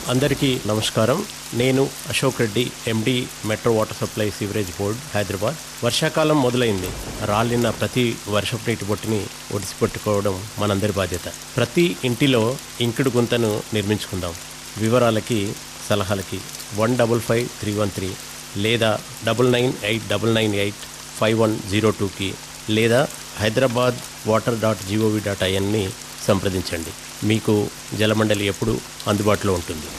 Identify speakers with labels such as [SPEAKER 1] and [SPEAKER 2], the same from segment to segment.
[SPEAKER 1] అందరికీ నమస్కారం నేను Ashok Reddy MD metro water supply sewerage board Hyderabad వర్షాకాలం మొదలైంది రాలిన ప్రతి వర్షపు నీటి బొట్టుని ఒడిసిపెట్టుకోవడం మనందరి బాధ్యత ప్రతి ఇంటిలో ఇంకుడు గుంతను నిర్మించుకుందాం వివరాలకి సలహాలకి one double five three one three లేదా double nine eight double nine eight five one zero టూకి లేదా Hyderabad water dot G O V dot ఐఎన్ని సంప్రదించండి మీకు జలమండలి ఎప్పుడు అందుబాటులో ఉంటుంది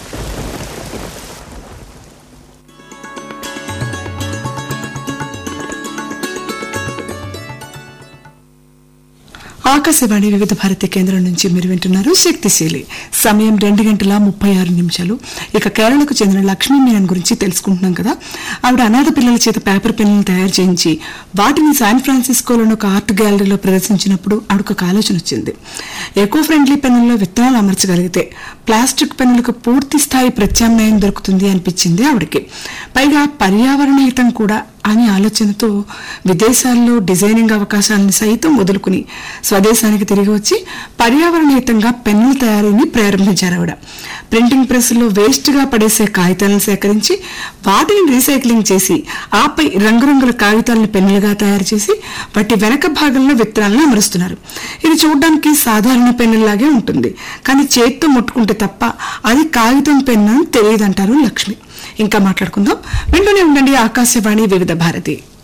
[SPEAKER 2] ఆకాశవాణి వివిధ భారతి కేంద్రం నుంచి మీరు వింటున్నారు శక్తిశీలి సమయం రెండు గంటల ముప్పై ఆరు నిమిషాలు ఇక కేరళకు చెందిన లక్ష్మీ మీనన్ గురించి తెలుసుకుంటున్నాం కదా ఆవిడ అనాథ పిల్లల చేత పేపర్ పెన్నులు తయారు చేయించి వాటిని శాన్ ఫ్రాన్సిస్కోలోని ఒక ఆర్ట్ గ్యాలరీలో ప్రదర్శించినప్పుడు ఆవిడకు ఒక ఆలోచన వచ్చింది ఎకో ఫ్రెండ్లీ పెన్నుల్లో విత్తనాలు అమర్చగలిగితే ప్లాస్టిక్ పెన్నులకు పూర్తి స్థాయి ప్రత్యామ్నాయం దొరుకుతుంది అనిపించింది ఆవిడకి పైగా పర్యావరణ హితం కూడా అనే ఆలోచనతో విదేశాల్లో డిజైనింగ్ అవకాశాలను సైతం వదులుకుని స్వదేశానికి తిరిగి వచ్చి పర్యావరణ హితంగా పెన్నుల తయారీని ప్రారంభించారు ఆవిడ ప్రింటింగ్ ప్రెస్లో వేస్ట్ గా పడేసే కాగితాలను సేకరించి వాటిని రీసైక్లింగ్ చేసి ఆపై రంగురంగుల కాగితాలను పెన్నులుగా తయారు చేసి వాటి వెనక భాగంలో విత్తనాలను అమరుస్తున్నారు ఇది చూడడానికి సాధారణ పెన్నులాగే ఉంటుంది కానీ చేత్తో ముట్టుకుంటే తప్ప అది కాగితం పెన్ను అని తెలియదంటారు లక్ష్మి ఇంకా మాట్లాడుకుందాం వింటూనే ఉండండి ఆకాశవాణి వివిధ భారతి